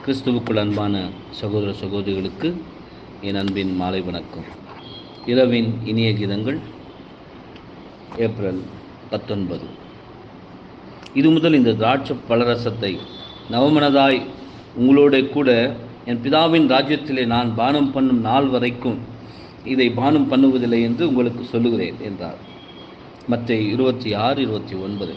கிறிஸ்துவுக்குள் அன்பான சகோதர சகோதரிகளுக்கு என் அன்பின் மாலை வணக்கம் இரவின் இனிய கீதங்கள் ஏப்ரல் பத்தொன்பது இது முதல் இந்த திராட்சை பலரசத்தை நவமனதாய் உங்களோட கூட என் பிதாவின் ராஜ்யத்திலே நான் பானம் பண்ணும் நாள் வரைக்கும் இதை பானம் பண்ணுவதில்லை என்று உங்களுக்கு சொல்லுகிறேன் என்றார் மற்ற இருபத்தி ஆறு இருபத்தி ஒன்பது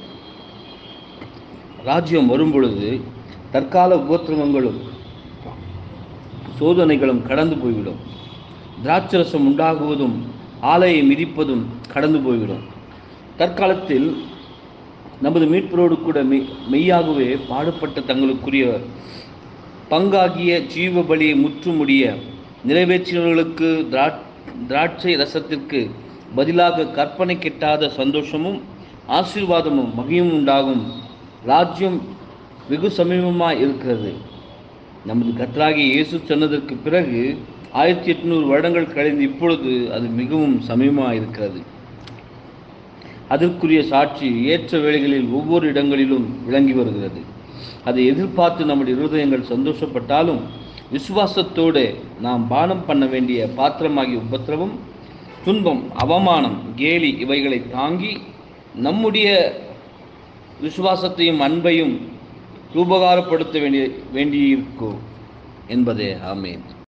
ராஜ்யம் வரும்பொழுது தற்கால உபத்திரவங்களும் சோதனைகளும் கடந்து போய்விடும் திராட்சரசம் உண்டாகுவதும் ஆலையை மிதிப்பதும் கடந்து போய்விடும் தற்காலத்தில் நமது மீட்பரோடு கூட மெய் மெய்யாகவே பாடுபட்ட தங்களுக்குரிய பங்காகிய ஜீவ பலியை முற்றுமுடிய நிறைவேற்றினவர்களுக்கு திரா திராட்சை ரசத்திற்கு பதிலாக கற்பனை கெட்டாத சந்தோஷமும் ஆசீர்வாதமும் மகியும் உண்டாகும் ராஜ்யம் வெகு சமீபமாக இருக்கிறது நமது கத்தராகிய இயேசு சொன்னதற்கு பிறகு ஆயிரத்தி எட்நூறு வருடங்கள் கழிந்து இப்பொழுது அது மிகவும் சமீபமாக இருக்கிறது அதற்குரிய சாட்சி ஏற்ற வேளைகளில் ஒவ்வொரு இடங்களிலும் விளங்கி வருகிறது அதை எதிர்பார்த்து நம்முடைய இருதயங்கள் சந்தோஷப்பட்டாலும் விசுவாசத்தோடு நாம் பானம் பண்ண வேண்டிய பாத்திரமாகிய உபத்திரவம் துன்பம் அவமானம் கேலி இவைகளை தாங்கி நம்முடைய விசுவாசத்தையும் அன்பையும் ரூபகாரப்படுத்த வேண்டிய வேண்டியிருக்கும் என்பதே ஆமேன்